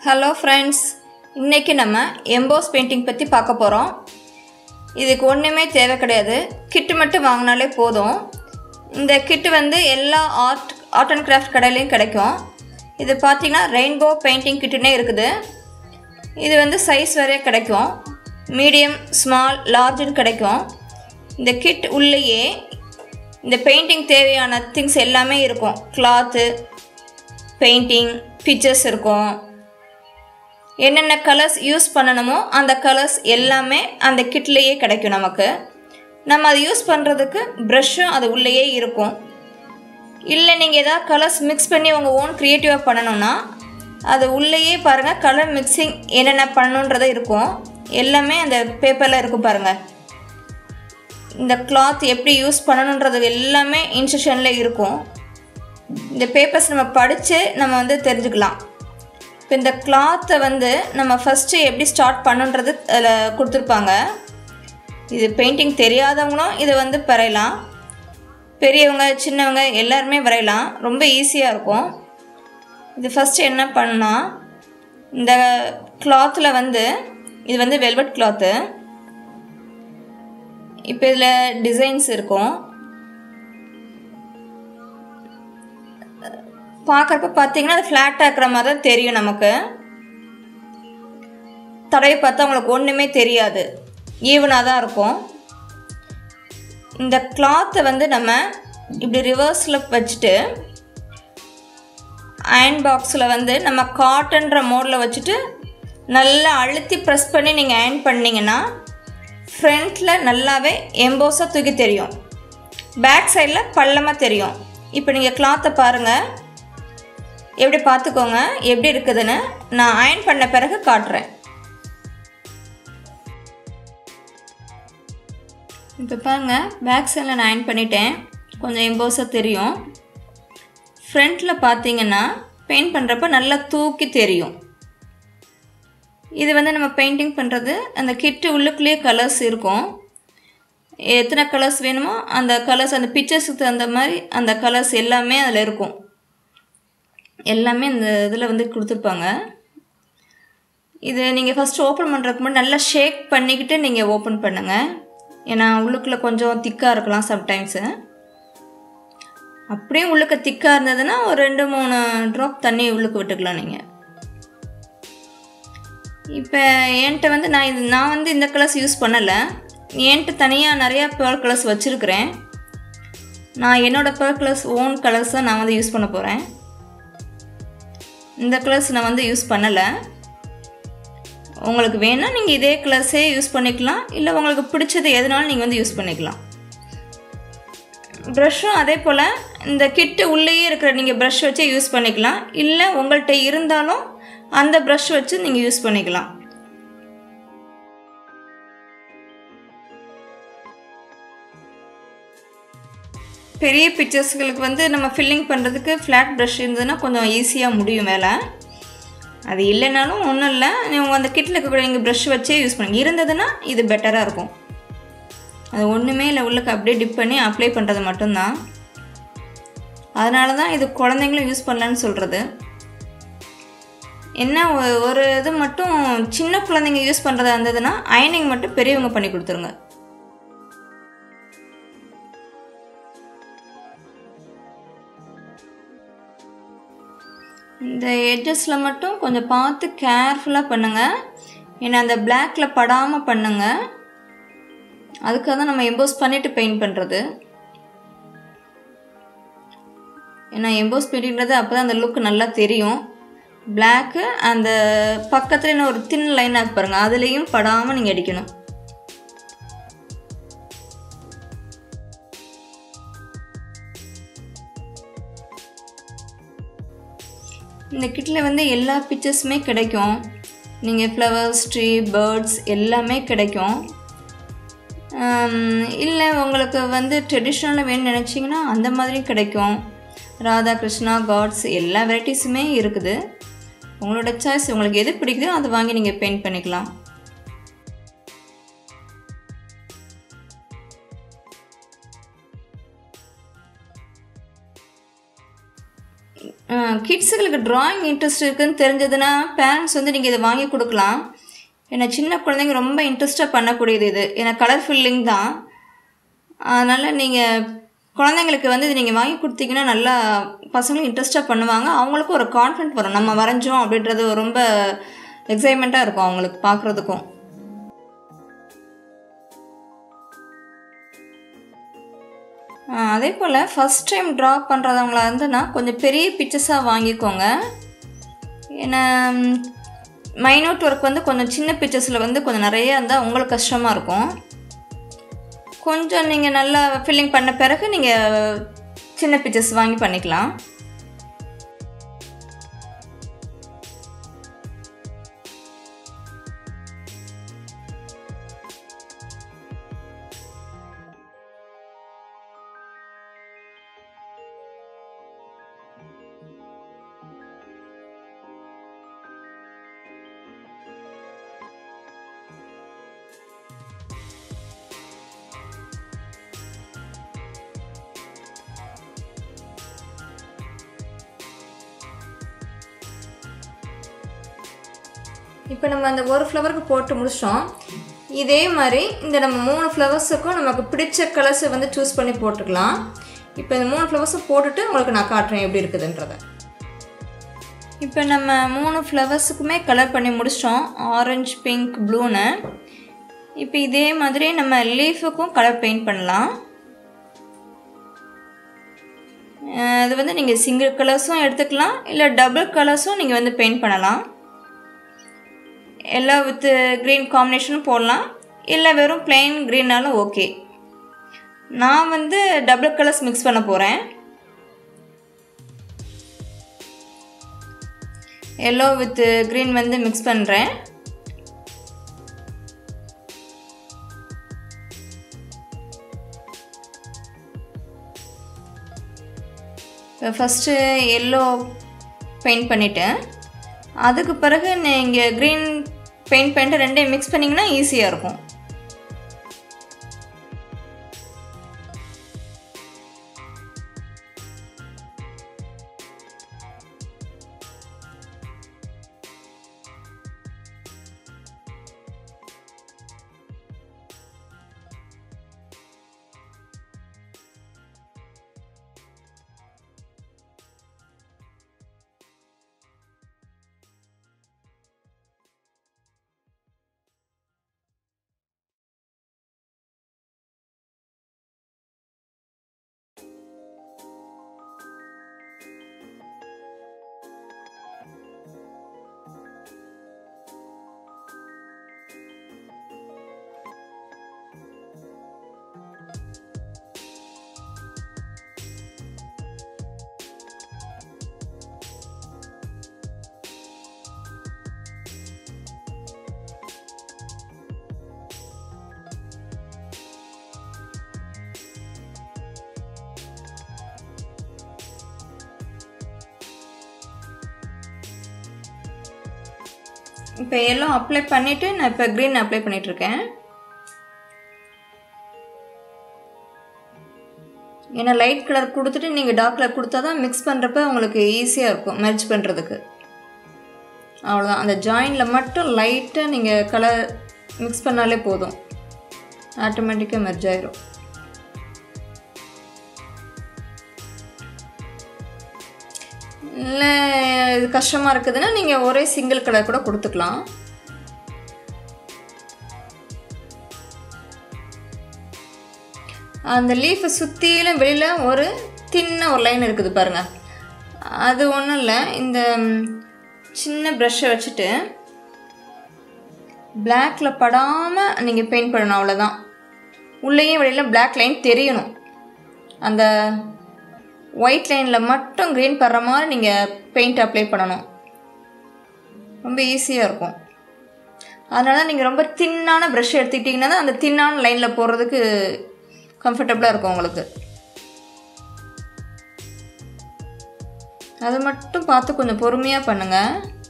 hello friends இன்றைக்கி நம்ம EMBOSS painting பற்றி பார்க்க போகிறோம் இதுக்கு ஒன்றுமே தேவை கிடையாது கிட்டு மட்டும் வாங்கினாலே போதும் இந்த கிட்டு வந்து எல்லா ஆர்ட் ஆர்ட் அண்ட் கிராஃப்ட் கடையிலையும் கிடைக்கும் இது பார்த்தீங்கன்னா ரெயின்போ பெயிண்டிங் கிட்டுனே இருக்குது இது வந்து சைஸ் வரைய கிடைக்கும் மீடியம் ஸ்மால் லார்ஜுன்னு கிடைக்கும் இந்த கிட் உள்ளேயே இந்த பெயிண்டிங் தேவையான திங்ஸ் எல்லாமே இருக்கும் கிளாத்து பெயிண்டிங் பிக்சர்ஸ் இருக்கும் என்னென்ன கலர்ஸ் யூஸ் பண்ணணுமோ அந்த கலர்ஸ் எல்லாமே அந்த கிட்லேயே கிடைக்கும் நமக்கு நம்ம அதை யூஸ் பண்ணுறதுக்கு ப்ரஷ்ஷும் அது உள்ளேயே இருக்கும் இல்லை நீங்கள் எதாவது கலர்ஸ் மிக்ஸ் பண்ணி உங்கள் ஓன் க்ரியேட்டிவாக பண்ணணும்னா அது உள்ளேயே பாருங்கள் கலர் மிக்சிங் என்னென்ன பண்ணணுன்றது இருக்கும் எல்லாமே அந்த பேப்பரில் இருக்கும் பாருங்கள் இந்த கிளாத் எப்படி யூஸ் பண்ணணுன்றது எல்லாமே இன்ஸ்ட்ரக்ஷனில் இருக்கும் இந்த பேப்பர்ஸ் நம்ம படித்து நம்ம வந்து தெரிஞ்சுக்கலாம் இப்போ இந்த கிளாத்தை வந்து நம்ம ஃபஸ்ட்டு எப்படி ஸ்டார்ட் பண்ணுன்றது அதில் கொடுத்துருப்பாங்க இது பெயிண்டிங் தெரியாதவங்களும் இதை வந்து வரையலாம் பெரியவங்க சின்னவங்க எல்லாருமே வரையலாம் ரொம்ப ஈஸியாக இருக்கும் இது ஃபஸ்ட்டு என்ன பண்ணால் இந்த கிளாத்தில் வந்து இது வந்து வெல்வெட் கிளாத்து இப்போ இதில் டிசைன்ஸ் இருக்கும் பார்க்குறப்ப பார்த்தீங்கன்னா அது ஃப்ளாட்டாக இருக்கிற மாதிரி தான் தெரியும் நமக்கு தடவை பார்த்தா உங்களுக்கு ஒன்றுமே தெரியாது ஈவனாக தான் இருக்கும் இந்த கிளாத்தை வந்து நம்ம இப்படி ரிவர்ஸில் வச்சுட்டு அயன் பாக்ஸில் வந்து நம்ம காட்டன்ற மோடில் வச்சுட்டு நல்லா அழுத்தி ப்ரெஸ் பண்ணி நீங்கள் அயன் பண்ணிங்கன்னா ஃப்ரண்ட்டில் நல்லாவே எம்போஸாக தூக்கி தெரியும் பேக் சைடில் பள்ளமாக தெரியும் இப்போ நீங்கள் கிளாத்தை பாருங்கள் எப்படி பார்த்துக்கோங்க எப்படி இருக்குதுன்னு நான் அயன் பண்ண பிறகு காட்டுறேன் இப்போ பாருங்கள் பேக் சைடில் நான் அயன் பண்ணிட்டேன் கொஞ்சம் எம்போஸாக தெரியும் ஃப்ரண்ட்டில் பார்த்தீங்கன்னா பெயிண்ட் பண்ணுறப்ப நல்லா தூக்கி தெரியும் இது வந்து நம்ம பெயிண்டிங் பண்ணுறது அந்த கிட்டு உள்ளுக்குள்ளேயே கலர்ஸ் இருக்கும் எத்தனை கலர்ஸ் வேணுமோ அந்த கலர்ஸ் அந்த பிக்சர்ஸுக்கு தகுந்த மாதிரி அந்த கலர்ஸ் எல்லாமே அதில் இருக்கும் எல்லாமே இந்த இதில் வந்து கொடுத்துருப்பாங்க இது நீங்கள் ஃபஸ்ட்டு ஓப்பன் பண்ணுறதுக்கு முன்னாடி நல்லா ஷேக் பண்ணிக்கிட்டு நீங்கள் ஓப்பன் பண்ணுங்கள் ஏன்னா உள்ளுக்குள்ளே கொஞ்சம் திக்காக இருக்கலாம் சம்டைம்ஸு அப்படியே உள்ளுக்க திக்காக இருந்ததுன்னா ஒரு ரெண்டு மூணு ட்ராப் தண்ணி உள்ளுக்கு விட்டுக்கலாம் நீங்கள் இப்போ என்கிட்ட வந்து நான் இது நான் வந்து இந்த கலர்ஸ் யூஸ் பண்ணலை என்கிட்ட தனியாக நிறையா பேர் கலர்ஸ் வச்சுருக்கிறேன் நான் என்னோடய பேர் கலர்ஸ் ஓன் கலர்ஸ் தான் நான் வந்து யூஸ் பண்ண போகிறேன் இந்த கலர்ஸ் நான் வந்து யூஸ் பண்ணலை உங்களுக்கு வேணால் நீங்கள் இதே கலர்ஸே யூஸ் பண்ணிக்கலாம் இல்லை உங்களுக்கு பிடிச்சது எதுனாலும் நீங்கள் வந்து யூஸ் பண்ணிக்கலாம் ப்ரஷ்ஷும் அதே போல் இந்த கிட்டு உள்ளேயே இருக்கிற நீங்கள் ப்ரஷ் வச்சே யூஸ் பண்ணிக்கலாம் இல்லை உங்கள்கிட்ட இருந்தாலும் அந்த ப்ரஷ் வச்சு நீங்கள் யூஸ் பண்ணிக்கலாம் பெரிய பிக்சர்ஸ்களுக்கு வந்து நம்ம ஃபில்லிங் பண்ணுறதுக்கு ஃப்ளாட் ப்ரஷ் இருந்ததுன்னா கொஞ்சம் ஈஸியாக முடியும் வேலை அது இல்லைனாலும் ஒன்றும் இல்லை நீங்கள் அந்த கிட்டில் இருக்கக்கூடிய நீங்கள் ப்ரஷ் வச்சே யூஸ் பண்ணுங்க இருந்ததுன்னா இது பெட்டராக இருக்கும் அது ஒன்றுமே இல்லை உள்ளுக்கு அப்படியே டிப் பண்ணி அப்ளை பண்ணுறது மட்டும்தான் அதனால தான் இது குழந்தைங்களும் யூஸ் பண்ணலன்னு சொல்கிறது என்ன ஒரு இது மட்டும் சின்ன குழந்தைங்க யூஸ் பண்ணுறதா இருந்ததுன்னா அயனிங் மட்டும் பெரியவங்க பண்ணி கொடுத்துருங்க இந்த எட்ஜஸில் மட்டும் கொஞ்சம் பார்த்து கேர்ஃபுல்லாக பண்ணுங்கள் ஏன்னா அந்த பிளாக்கில் படாமல் பண்ணுங்கள் அதுக்காக தான் நம்ம எம்போஸ் பண்ணிவிட்டு பெயிண்ட் பண்ணுறது ஏன்னா எம்போஸ் பெயிண்டிங்கிறது அப்போ தான் அந்த லுக் நல்லா தெரியும் பிளாக்கு அந்த பக்கத்தில் இன்னும் ஒரு தின் லைனாக பாருங்கள் அதுலேயும் படாமல் நீங்கள் அடிக்கணும் இந்த கிட்டில் வந்து எல்லா பிக்சர்ஸுமே கிடைக்கும் நீங்கள் ஃப்ளவர்ஸ் ட்ரீ பேர்ட்ஸ் எல்லாமே கிடைக்கும் இல்லை உங்களுக்கு வந்து ட்ரெடிஷ்னலாக வேணும்னு நினச்சிங்கன்னா அந்த மாதிரியும் கிடைக்கும் ராதா கிருஷ்ணா காட்ஸ் எல்லா வெரைட்டிஸுமே இருக்குது உங்களோட சாய்ஸ் உங்களுக்கு எது பிடிக்குதோ அதை வாங்கி நீங்கள் பெயிண்ட் பண்ணிக்கலாம் கிட்ஸுகளுக்கு ட்ராயிங் இன்ட்ரெஸ்ட் இருக்குதுன்னு தெரிஞ்சதுன்னா பேரண்ட்ஸ் வந்து நீங்கள் இதை வாங்கி கொடுக்கலாம் ஏன்னா சின்ன குழந்தைங்க ரொம்ப இன்ட்ரெஸ்ட்டாக பண்ணக்கூடியது இது ஏன்னா கலர் ஃபில்லிங் தான் அதனால் நீங்கள் குழந்தைங்களுக்கு வந்து இது நீங்கள் வாங்கி கொடுத்தீங்கன்னா நல்லா பசங்களும் இன்ட்ரெஸ்ட்டாக பண்ணுவாங்க அவங்களுக்கும் ஒரு கான்ஃபிடென்ட் வரும் நம்ம வரைஞ்சோம் அப்படின்றது ரொம்ப எக்ஸைட்மெண்ட்டாக இருக்கும் அவங்களுக்கு பார்க்குறதுக்கும் அதே போல் ஃபஸ்ட் டைம் ட்ரா பண்ணுறவங்களா இருந்ததுன்னா கொஞ்சம் பெரிய பிக்சர்ஸாக வாங்கிக்கோங்க ஏன்னா மைனூட் ஒர்க் வந்து கொஞ்சம் சின்ன பிக்சர்ஸில் வந்து கொஞ்சம் நிறைய இருந்தால் உங்களுக்கு கஷ்டமாக இருக்கும் கொஞ்சம் நீங்கள் நல்லா ஃபில்லிங் பண்ண பிறகு நீங்கள் சின்ன பிக்சர்ஸ் வாங்கி பண்ணிக்கலாம் இப்போ நம்ம அந்த ஒரு ஃப்ளவருக்கு போட்டு முடிச்சிட்டோம் இதே மாதிரி இந்த நம்ம மூணு ஃப்ளவர்ஸுக்கும் நமக்கு பிடிச்ச கலர்ஸை வந்து சூஸ் பண்ணி போட்டுக்கலாம் இப்போ இந்த மூணு ஃப்ளவர்ஸும் போட்டுட்டு உங்களுக்கு நான் காட்டுறேன் எப்படி இருக்குதுன்றதை இப்போ நம்ம மூணு ஃப்ளவர்ஸுக்குமே கலர் பண்ணி முடிச்சிட்டோம் ஆரஞ்சு பிங்க் ப்ளூன்னு இப்போ இதே மாதிரி நம்ம லீஃபுக்கும் கலர் பெயிண்ட் பண்ணலாம் இது வந்து நீங்கள் சிங்கிள் கலர்ஸும் எடுத்துக்கலாம் இல்லை டபுள் கலர்ஸும் நீங்கள் வந்து பெயிண்ட் பண்ணலாம் எல்லோ வித் க்ரீன் காம்பினேஷனும் போடலாம் இல்லை வெறும் பிளெயின் க்ரீனாலும் ஓகே நான் வந்து டபுள் கலர்ஸ் மிக்ஸ் பண்ண போகிறேன் எல்லோ வித் க்ரீன் வந்து மிக்ஸ் பண்ணுறேன் இப்போ ஃபஸ்ட்டு எல்லோ பெயிண்ட் பண்ணிவிட்டேன் அதுக்கு பிறகு நீங்கள் க்ரீன் பெயிண்ட் பண்ணிட்டு ரெண்டையும் மிக்ஸ் பண்ணிங்கன்னா ஈஸியாக இருக்கும் இப்போ எல்லோ அப்ளை பண்ணிவிட்டு நான் இப்போ க்ரீன் அப்ளை பண்ணிகிட்ருக்கேன் ஏன்னா லைட் கலர் கொடுத்துட்டு நீங்கள் டார்க் கலர் கொடுத்தா தான் மிக்ஸ் பண்ணுறப்ப உங்களுக்கு ஈஸியாக இருக்கும் மெர்ஜ் பண்ணுறதுக்கு அவ்வளோதான் அந்த ஜாயினில் மட்டும் லைட்டாக நீங்கள் கலர் மிக்ஸ் பண்ணாலே போதும் ஆட்டோமேட்டிக்காக மெர்ஜ் ஆயிரும் இல்லை இது கஷ்டமாக இருக்குதுன்னா நீங்கள் ஒரே சிங்கிள் கலர் கூட கொடுத்துக்கலாம் அந்த லீஃபை சுற்றிலும் வெளியில் ஒரு தின்ன ஒரு லைன் இருக்குது பாருங்கள் அது ஒன்றும் இல்லை இந்த சின்ன ப்ரஷ்ஷை வச்சுட்டு பிளாக்ல படாமல் நீங்கள் பெயிண்ட் பண்ணணும் அவ்வளோதான் உள்ளேயும் வெளியில் பிளாக் லைன் தெரியணும் அந்த ஒயிட் லைனில் மட்டும் க்ரீன் படுற மாதிரி நீங்கள் பெயிண்ட் அப்ளை பண்ணணும் ரொம்ப ஈஸியாக இருக்கும் அதனால நீங்கள் ரொம்ப தின்னான ப்ரஷ் எடுத்துக்கிட்டிங்கன்னா தான் அந்த தின்னான லைனில் போடுறதுக்கு கம்ஃபர்டபுளாக இருக்கும் உங்களுக்கு அதை மட்டும் பார்த்து கொஞ்சம் பொறுமையாக பண்ணுங்கள்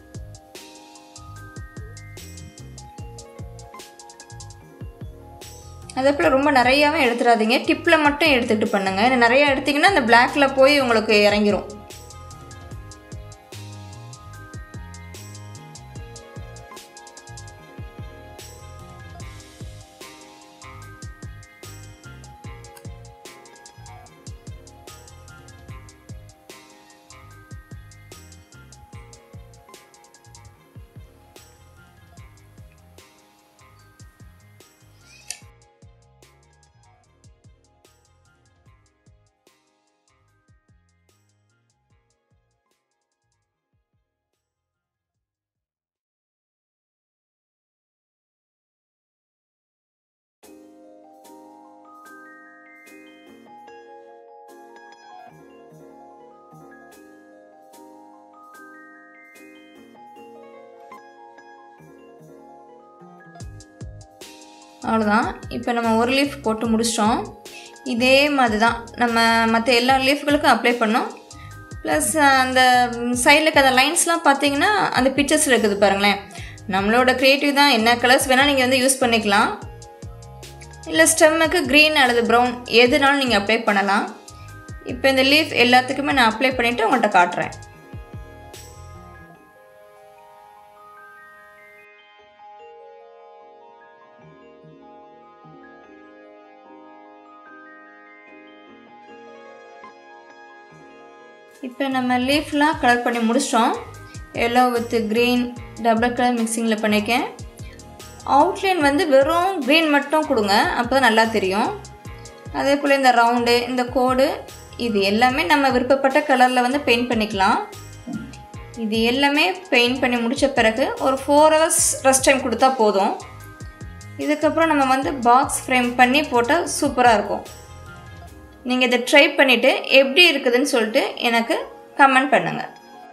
அதே போல் ரொம்ப நிறையாவே எடுத்துடாதீங்க டிப்பில் மட்டும் எடுத்துகிட்டு பண்ணுங்கள் ஏன்னா நிறையா எடுத்திங்கன்னா அந்த பிளாக்கில் போய் உங்களுக்கு இறங்கிரும் அவ்வளோதான் இப்போ நம்ம ஒரு லீஃப் போட்டு முடிச்சிட்டோம் இதே மாதிரி தான் நம்ம மற்ற எல்லா லீஃப்களுக்கும் அப்ளை பண்ணோம் ப்ளஸ் அந்த சைடில் இருக்க அந்த லைன்ஸ்லாம் பார்த்தீங்கன்னா அந்த பிக்சர்ஸில் இருக்குது பாருங்களேன் நம்மளோட க்ரியேட்டிவ் தான் என்ன கலர்ஸ் வேணால் நீங்கள் வந்து யூஸ் பண்ணிக்கலாம் இல்லை ஸ்டெம்முக்கு க்ரீன் அல்லது ப்ரௌன் எதுனாலும் நீங்கள் அப்ளை பண்ணலாம் இப்போ இந்த லீஃப் எல்லாத்துக்குமே நான் அப்ளை பண்ணிவிட்டு உங்கள்கிட்ட காட்டுறேன் இப்போ நம்ம லீஃப்லாம் கலர் பண்ணி முடிச்சிட்டோம் yellow with green double colour மிக்சிங்கில் பண்ணியிருக்கேன் அவுட்லைன் வந்து வெறும் க்ரீன் மட்டும் கொடுங்க அப்போ தான் நல்லா தெரியும் அதே போல் இந்த ரவுண்டு இந்த கோடு இது எல்லாமே நம்ம விருப்பப்பட்ட கலரில் வந்து பெயிண்ட் பண்ணிக்கலாம் இது எல்லாமே பெயிண்ட் பண்ணி முடித்த பிறகு ஒரு ஃபோர் ஹவர்ஸ் ரெஸ்ட் டைம் கொடுத்தா போதும் இதுக்கப்புறம் நம்ம வந்து பாக்ஸ் ஃப்ரேம் பண்ணி போட்டால் சூப்பராக இருக்கும் நீங்கள் இதை ட்ரை பண்ணிவிட்டு எப்படி இருக்குதுன்னு சொல்லிட்டு எனக்கு கமெண்ட் பண்ணுங்கள்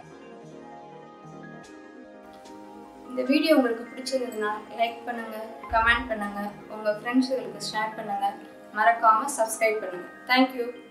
இந்த வீடியோ உங்களுக்கு பிடிச்சிருந்ததுன்னா லைக் பண்ணுங்கள் கமெண்ட் பண்ணுங்கள் உங்கள் ஃப்ரெண்ட்ஸுகளுக்கு ஷேர் பண்ணுங்கள் மறக்காமல் சப்ஸ்கிரைப் பண்ணுங்கள் தேங்க்யூ